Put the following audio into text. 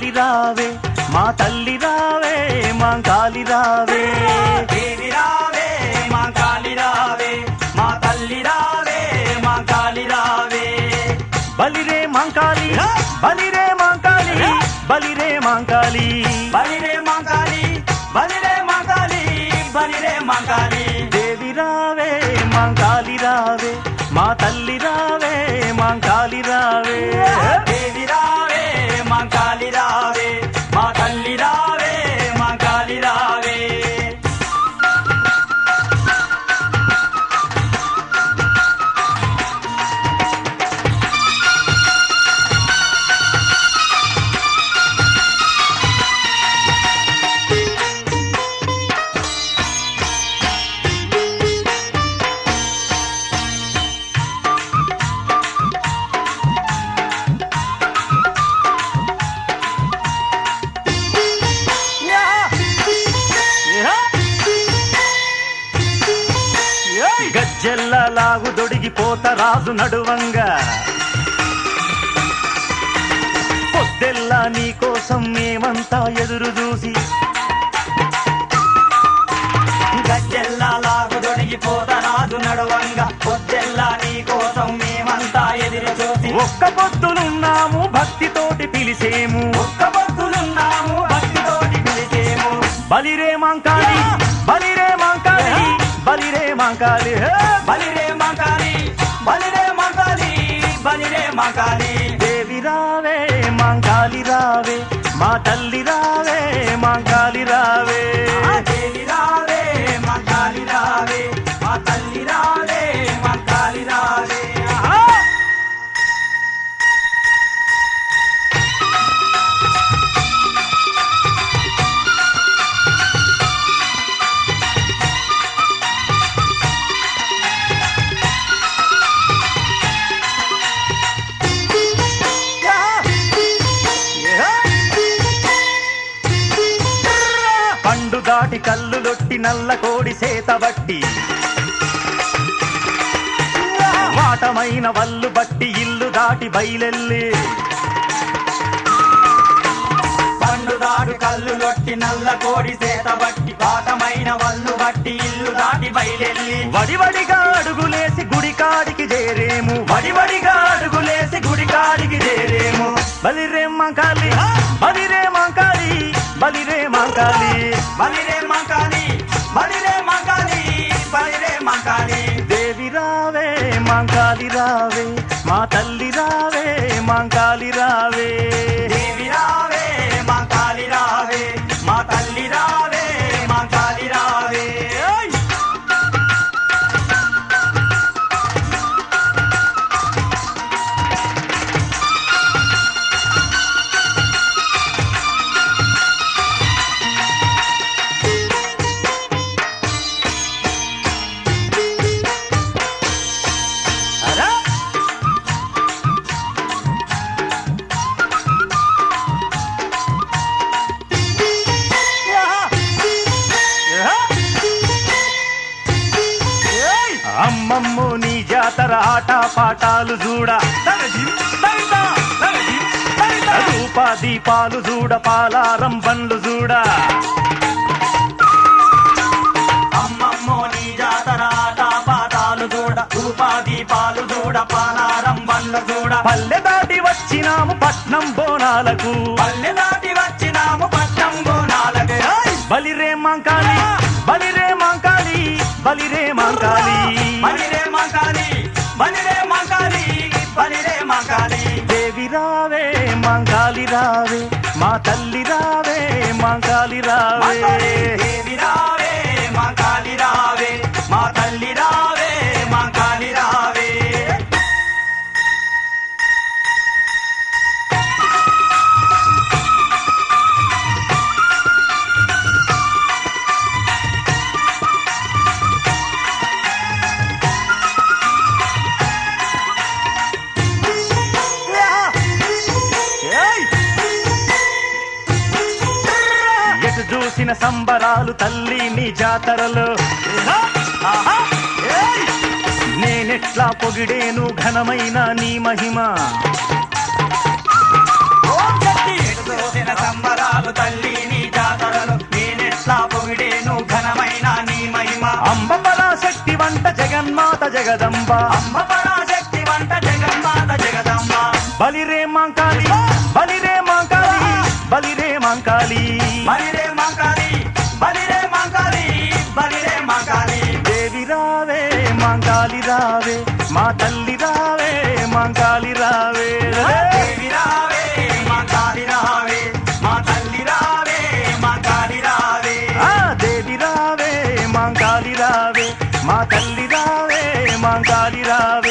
కాలి రావే మా తల్లి రావే మా కాలి రావే దేవి రావే మా కాలి రావే మా తల్లి రావే మా కాలి రావే బలిరే మాంకాలి బలిరే మాంకాలి బలిరే మాంకాలి బలిరే మంకాలి బలిరే మంకాలి బలిరే మంకాలి దేవి రావే మాంకాలి రావే మా తల్లి రావే మాంకాలి రావే దేవి రావే మా కాలి రావే మా తల్లి రావే మా కాలి రావే గజ్జెల్ల లాగు దొడిగిపోత రాజు నడువంగా పొద్దెల్లా నీ కోసం మేమంతా ఎదురు చూసి గజ్జెల్లా లాగు దొడిగిపోత రాజు నడువంగా పొద్దెల్లా నీ కోసం మేమంతా ఎదురు చూసి ఒక్క పొద్దులున్నాము భక్తితోటి పిలిసేము ఒక్క భక్తులున్నాము భక్తితోటి పిలిచేము బలిరే మాంకాలి బలిరే మాంకాలి బలిరే మాంకాలి హే! బలిరే మంకాలి బలిరే మంకాలి బలిరే మంకాలి దేవి రావే మాంకాలి రావే మా తల్లి రావే మాంకాలి రావే దేవి రావే మంకాలి రావే మా తల్లి రావే మంకాలి రావే ఆహా! పండు దాటి కళ్ళు లొట్టి నల్ల కోడి సేత బట్టి వాటమైన వల్లు బట్టి ఇల్లు దాటి బయలెల్లి పండు దాడు కళ్ళు లొట్టి నల్ల కోడి సేత బట్టి పాటమైన వల్లు బట్టి ఇల్లు దాటి బయలెల్లి వడివడిగా అడుగులేసి గుడికాడికి చేరేము వడివడిగా అడుగులేసి గుడికాడికి చేరేము బలిరే మాంకాలి బలిరే మాంకాలి బలిరే మాంకాలి బలిరే మంకాలి బలిరే మంకాలి బలిరే మంకాలి దేవి రావే మాంకాలి రావే మా తల్లి రావే మాంకాలి రావే దేవి రావే మంకాలి రావే మా తల్లి రావే మంకాలి రావే ఓయ్! అరా అమ్మమ్మో నీ జాతర ఆట పాటాలు చూడ రూప దీపాలు చూడ పాలారం బండ్లు చూడ అమ్మమ్మో నీ జాతర ఆట పాతాలు చూడ ధూపాదీపాలు చూడ పానారం బండ్లు చూడ పల్లె దాటి వచ్చినాము పట్నం బోనాలకు పల్లె దాటి వచ్చినాము పట్టం గోనాలకే ఓయ్! బలిరే మాంకాలి బలిరే మాంకాలి బలిరే మాంకాలి బలిరే మంకాలి బలిరే మంకాలి బలిరే మంకాలి దేవి రావే మాంకాలి రావే మా తల్లి రావే మాంకాలి రావే మంకాలి దేవి రావే మంకాలి రావే మా తల్లి రావే మంకాలి రావే ఏయ్! ఎటు చూసిన సంబరాలు తల్లి నీ జాతరలో ఆహా! ఏయ్! నేనెట్లా పొగిడేను ఘనమైన నీ మహిమ ఓం శక్తి ఎటు చూసిన సంబరాలు తల్లి నీ జాతరలు నేనెట్లా పొగిడేను ఘనమైన నీ మహిమ అంబ పరాశక్తి వంట జగన్మాత జగదంబ అమ్మ పరాశక్తి వంట జగన్మాత జగదమ్మ బలిరే మాంకాళి బలిరే మాంకాళి బలిరే మాంకాళి బలిరే మంకాలి బలిరే మంకాలి బలిరే మంకాలి దేవి రావే మాంకాళి రావే మా తల్లి రావే మాంకాళి రావే దేవి రావే మంకాలి రావే మా తల్లి రావే మంకాలి రావే ఆ దేవి రావే మాంకాళి రావే మా తల్లి రావే మాంకాళి రావే